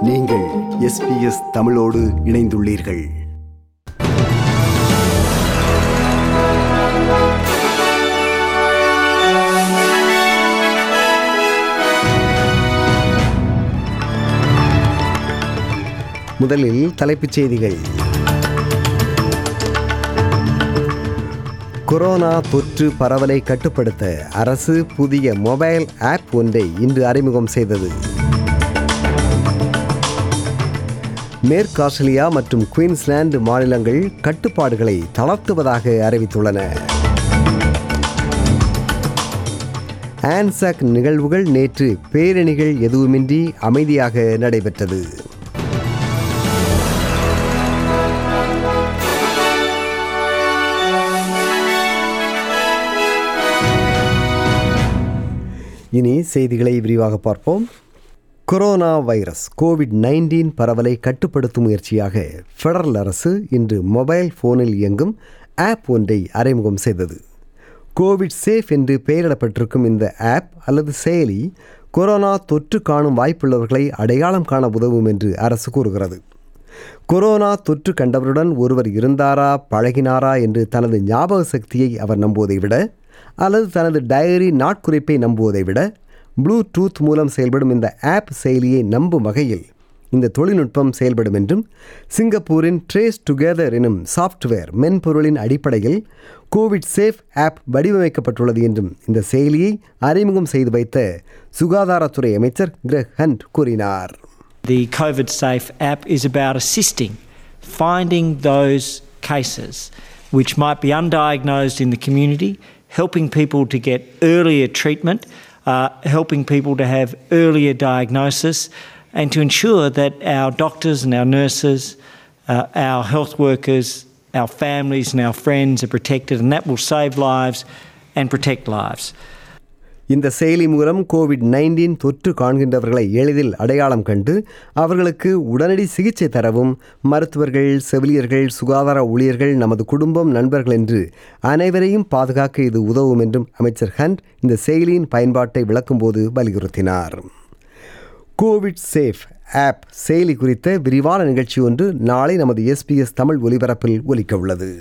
நீங்கள் எஸ்பிஎஸ் தமிழோடு இணைந்துள்ளீர்கள் முதலில் தலைப்புச் செய்திகள் கொரோனா தொற்று பரவலை கட்டுப்படுத்த அரசு புதிய மொபைல் ஆப் ஒன்றை இன்று அறிமுகம் செய்தது மேற்கு ஆஸ்திரேலியா மற்றும் குயின்ஸ்லாந்து மாநிலங்கள் கட்டுப்பாடுகளை தளர்த்துவதாக அறிவித்துள்ளன ஆன்சாக் நிகழ்வுகள் நேற்று பேரணிகள் எதுவுமின்றி அமைதியாக நடைபெற்றது இனி செய்திகளை விரிவாக பார்ப்போம் கொரோனா வைரஸ் கோவிட் நைன்டீன் பரவலை கட்டுப்படுத்தும் முயற்சியாக ஃபெடரல் அரசு இன்று மொபைல் ஃபோனில் இயங்கும் ஆப் ஒன்றை அறிமுகம் செய்தது கோவிட் சேஃப் என்று பெயரிடப்பட்டிருக்கும் இந்த ஆப் அல்லது செயலி கொரோனா தொற்று காணும் வாய்ப்புள்ளவர்களை அடையாளம் காண உதவும் என்று அரசு கூறுகிறது கொரோனா தொற்று கண்டவருடன் ஒருவர் இருந்தாரா பழகினாரா என்று தனது ஞாபக சக்தியை அவர் நம்புவதை விட அல்லது தனது டயரி நாட்குறிப்பை நம்புவதை விட ப்ளூடூத் மூலம் செயல்படும் இந்த ஆப் செயலியை நம்பும் வகையில் இந்த தொழில்நுட்பம் செயல்படும் என்றும் சிங்கப்பூரின் ட்ரேஸ் டுகெதர் எனும் சாஃப்ட்வேர் மென்பொருளின் அடிப்படையில் கோவிட் சேஃப் ஆப் வடிவமைக்கப்பட்டுள்ளது என்றும் இந்த செயலியை அறிமுகம் செய்து வைத்த சுகாதாரத்துறை அமைச்சர் கிரக் ஹண்ட் கூறினார் The COVID Safe app is about assisting finding those cases which might be undiagnosed in the community, helping people to get earlier treatment, uh, helping people to have earlier diagnosis, and to ensure that our doctors and our nurses, uh, our health workers, our families, and our friends are protected, and that will save lives and protect lives. இந்த செயலி மூலம் Covid nineteen தொற்று காண்கின்றவர்களை எளிதில் அடையாளம் கண்டு அவர்களுக்கு உடனடி சிகிச்சை தரவும் மருத்துவர்கள் செவிலியர்கள் சுகாதார ஊழியர்கள் நமது குடும்பம் நண்பர்கள் என்று அனைவரையும் பாதுகாக்க இது உதவும் என்றும் அமைச்சர் ஹண்ட் இந்த செயலியின் பயன்பாட்டை விளக்கும்போது வலியுறுத்தினார் கோவிட் சேஃப் ஆப் செயலி குறித்த விரிவான நிகழ்ச்சி ஒன்று நாளை நமது எஸ்பிஎஸ் தமிழ் ஒலிபரப்பில் ஒலிக்க உள்ளது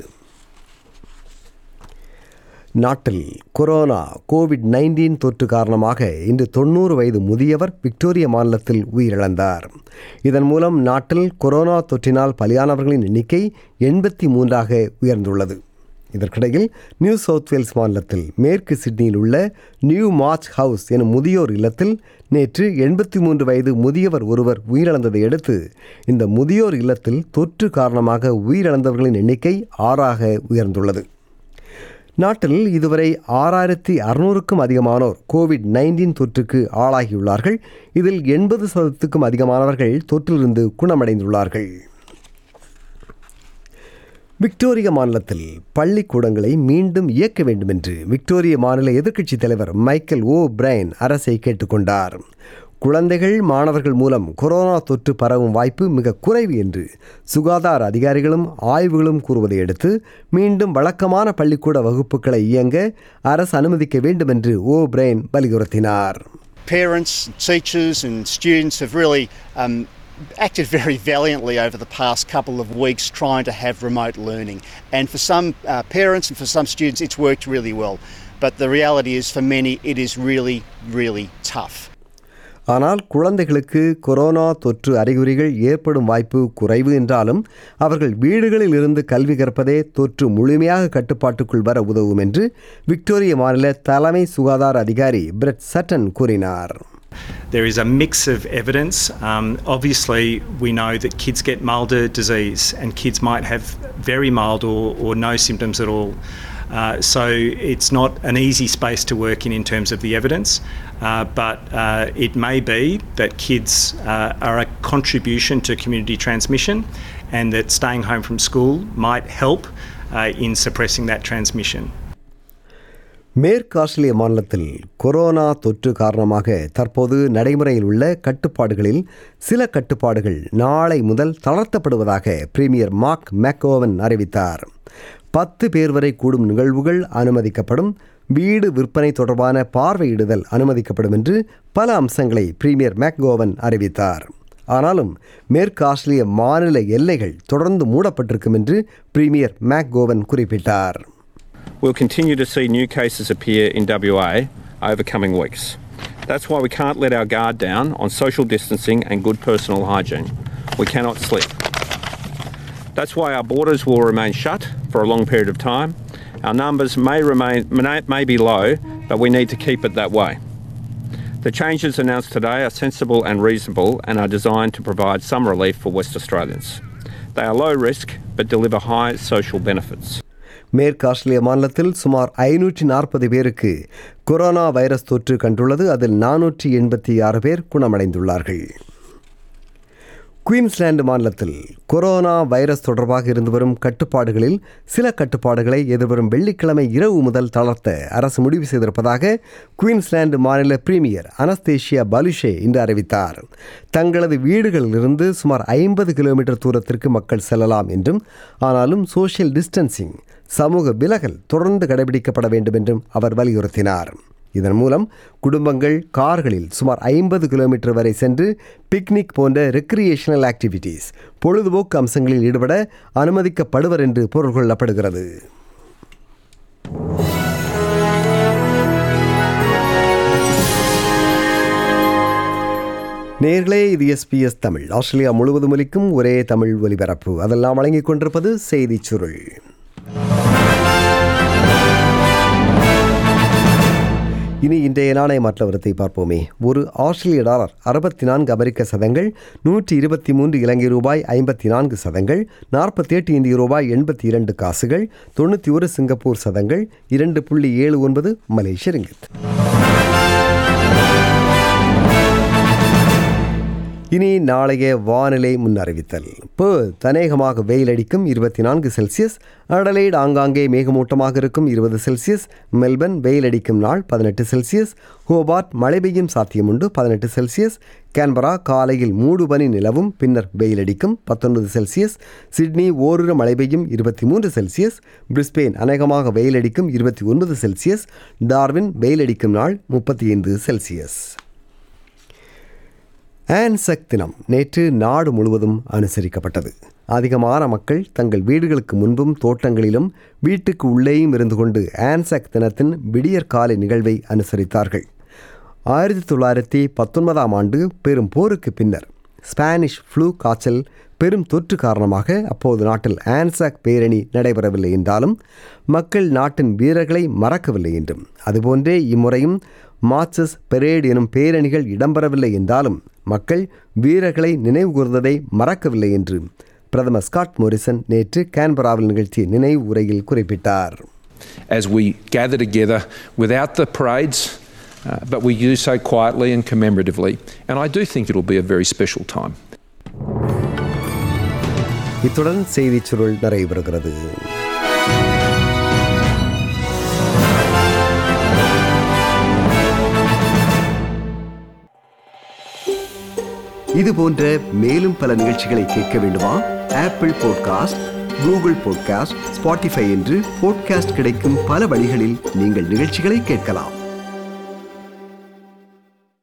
நாட்டில் கொரோனா கோவிட் நைன்டீன் தொற்று காரணமாக இன்று தொண்ணூறு வயது முதியவர் விக்டோரியா மாநிலத்தில் உயிரிழந்தார் இதன் மூலம் நாட்டில் கொரோனா தொற்றினால் பலியானவர்களின் எண்ணிக்கை எண்பத்தி மூன்றாக உயர்ந்துள்ளது இதற்கிடையில் நியூ சவுத் வேல்ஸ் மாநிலத்தில் மேற்கு சிட்னியில் உள்ள நியூ மார்ச் ஹவுஸ் எனும் முதியோர் இல்லத்தில் நேற்று எண்பத்தி மூன்று வயது முதியவர் ஒருவர் உயிரிழந்ததை அடுத்து இந்த முதியோர் இல்லத்தில் தொற்று காரணமாக உயிரிழந்தவர்களின் எண்ணிக்கை ஆறாக உயர்ந்துள்ளது நாட்டில் இதுவரை ஆறாயிரத்தி அறுநூறுக்கும் அதிகமானோர் கோவிட் நைன்டீன் தொற்றுக்கு ஆளாகியுள்ளார்கள் இதில் எண்பது சதவீதத்துக்கும் அதிகமானவர்கள் தொற்றிலிருந்து குணமடைந்துள்ளார்கள் விக்டோரியா மாநிலத்தில் பள்ளிக்கூடங்களை மீண்டும் இயக்க வேண்டும் என்று விக்டோரிய மாநில எதிர்க்கட்சித் தலைவர் மைக்கேல் ஓ பிரைன் அரசை கேட்டுக்கொண்டார் குழந்தைகள் மாணவர்கள் மூலம் கொரோனா தொற்று பரவும் வாய்ப்பு மிக குறைவு என்று சுகாதார அதிகாரிகளும் ஆய்வுகளும் கூறுவதை அடுத்து மீண்டும் வழக்கமான பள்ளிக்கூட வகுப்புகளை இயங்க அரசு அனுமதிக்க வேண்டும் என்று ஓ பிரைன் வலியுறுத்தினார் parents, teachers, and students have really um, acted very valiantly over the past couple of weeks trying to have remote learning. And for some uh, parents and for some students, it's worked really well. But the reality is, for many, it is really, really tough. ஆனால் குழந்தைகளுக்கு corona தொற்று அறிகுறிகள் ஏற்படும் வாய்ப்பு குறைவு என்றாலும் அவர்கள் வீடுகளில் இருந்து கல்வி கற்பதே தொற்று முழுமையாக கட்டுப்பாட்டுக்குள் வர உதவும் என்று விக்டோரிய மாநில தலைமை சுகாதார அதிகாரி பிரெட் சட்டன் கூறினார் There is a mix of evidence. Um, obviously, we know that kids get milder disease, and kids might have very mild or, or no symptoms at all. Uh, so it's not an easy space to work in in terms of the evidence, uh, but uh, it may be that kids uh, are a contribution to community transmission, and that staying home from school might help uh, in suppressing that transmission. மேற்கு ஆஸ்திரேலிய மாநிலத்தில் corona தொற்று காரணமாக தற்போது நடைமுறையில் உள்ள கட்டுப்பாடுகளில் சில கட்டுப்பாடுகள் நாளை முதல் தளர்த்தப்படுவதாக பிரீமியர் மார்க் மேக்கோவன் அறிவித்தார் பத்து பேர் வரை கூடும் நிகழ்வுகள் அனுமதிக்கப்படும் வீடு விற்பனை தொடர்பான பார்வையிடுதல் அனுமதிக்கப்படும் என்று பல அம்சங்களை பிரீமியர் மேக்கோவன் அறிவித்தார் ஆனாலும் மேற்கு ஆஸ்திரேலிய மாநில எல்லைகள் தொடர்ந்து மூடப்பட்டிருக்கும் என்று பிரீமியர் மேக் கோவன் குறிப்பிட்டார் We'll continue to see new cases appear in WA over coming weeks. That's why we can't let our guard down on social distancing and good personal hygiene. We cannot slip. That's why our borders will remain shut for a long period of time. Our numbers may remain may, may be low, but we need to keep it that way. The changes announced today are sensible and reasonable and are designed to provide some relief for West Australians. They are low risk but deliver high social benefits. மேற்கு ஆஸ்திரேலிய மாநிலத்தில் சுமார் ஐநூற்றி நாற்பது பேருக்கு corona virus தொற்று கண்டுள்ளது அதில் நானூற்றி எண்பத்தி ஆறு பேர் குணமடைந்துள்ளார்கள் குயின்ஸ்லாந்து மாநிலத்தில் கொரோனா வைரஸ் தொடர்பாக இருந்து வரும் கட்டுப்பாடுகளில் சில கட்டுப்பாடுகளை எதிர்வரும் வெள்ளிக்கிழமை இரவு முதல் தளர்த்த அரசு முடிவு செய்திருப்பதாக குயின்ஸ்லாந்து மாநில பிரீமியர் அனஸ்தேஷியா பலுஷே இன்று அறிவித்தார் தங்களது வீடுகளிலிருந்து சுமார் ஐம்பது கிலோமீட்டர் தூரத்திற்கு மக்கள் செல்லலாம் என்றும் ஆனாலும் சோஷியல் டிஸ்டன்சிங் சமூக விலகல் தொடர்ந்து கடைபிடிக்கப்பட வேண்டும் என்றும் அவர் வலியுறுத்தினார் இதன் மூலம் குடும்பங்கள் கார்களில் சுமார் ஐம்பது கிலோமீட்டர் வரை சென்று பிக்னிக் போன்ற ரெக்ரியேஷனல் ஆக்டிவிட்டீஸ் பொழுதுபோக்கு அம்சங்களில் ஈடுபட அனுமதிக்கப்படுவர் என்று பொருள் கொள்ளப்படுகிறது நேர்களே இது எஸ்பிஎஸ் தமிழ் ஆஸ்திரேலியா முழுவதும் ஒலிக்கும் ஒரே தமிழ் ஒலிபரப்பு அதெல்லாம் வழங்கிக் கொண்டிருப்பது செய்திச் சுருள் இனி இன்றைய நாணய மாற்றவரத்தை பார்ப்போமே ஒரு ஆஸ்திரேலிய டாலர் அறுபத்தி நான்கு அமெரிக்க சதங்கள் நூற்றி இருபத்தி மூன்று இலங்கை ரூபாய் ஐம்பத்தி நான்கு சதங்கள் நாற்பத்தி எட்டு இந்திய ரூபாய் எண்பத்தி இரண்டு காசுகள் தொண்ணூற்றி ஒரு சிங்கப்பூர் சதங்கள் இரண்டு புள்ளி ஏழு ஒன்பது மலேசிய ரிங்கித் இனி நாளைய வானிலை முன்னறிவித்தல் இப்போ தனேகமாக வெயில் அடிக்கும் இருபத்தி நான்கு செல்சியஸ் அடலைடு ஆங்காங்கே மேகமூட்டமாக இருக்கும் இருபது செல்சியஸ் மெல்பர்ன் வெயில் அடிக்கும் நாள் பதினெட்டு செல்சியஸ் ஹோபார்ட் மழை பெய்யும் சாத்தியமுண்டு பதினெட்டு செல்சியஸ் கேன்பரா காலையில் மூடு பனி நிலவும் பின்னர் வெயில் அடிக்கும் பத்தொன்பது செல்சியஸ் சிட்னி ஓரிரு மழை பெய்யும் இருபத்தி மூன்று செல்சியஸ் பிரிஸ்பெயின் அநேகமாக வெயில் அடிக்கும் இருபத்தி ஒன்பது செல்சியஸ் டார்வின் வெயில் அடிக்கும் நாள் முப்பத்தி ஐந்து செல்சியஸ் ஆன்சக் தினம் நேற்று நாடு முழுவதும் அனுசரிக்கப்பட்டது அதிகமான மக்கள் தங்கள் வீடுகளுக்கு முன்பும் தோட்டங்களிலும் வீட்டுக்கு உள்ளேயும் இருந்து கொண்டு ஆன்சக் தினத்தின் விடியற்காலை நிகழ்வை அனுசரித்தார்கள் ஆயிரத்தி தொள்ளாயிரத்தி பத்தொன்பதாம் ஆண்டு பெரும் போருக்கு பின்னர் ஸ்பானிஷ் ஃப்ளூ காய்ச்சல் பெரும் தொற்று காரணமாக அப்போது நாட்டில் ஆன்சாக் பேரணி நடைபெறவில்லை என்றாலும் மக்கள் நாட்டின் வீரர்களை மறக்கவில்லை என்றும் அதுபோன்றே இம்முறையும் மார்ச்சஸ் பெரேட் எனும் பேரணிகள் இடம்பெறவில்லை என்றாலும் மக்கள் வீரர்களை நினைவு கூர்ந்ததை மறக்கவில்லை என்று பிரதமர் ஸ்காட் மோரிசன் நேற்று கேன்பராவில் நிகழ்த்திய நினைவு உரையில் குறிப்பிட்டார் as we gather together without the parades, uh, but we do so quietly and commemoratively. And I do think it'll be a very special time. இத்துடன் செய்திச் சுருள் நிறைவு பெறுகிறது இது போன்ற மேலும் பல நிகழ்ச்சிகளை கேட்க வேண்டுமா Apple podcast Google podcast Spotify என்று பாட்காஸ்ட் கிடைக்கும் பல வழிகளில் நீங்கள் நிகழ்ச்சிகளை கேட்கலாம்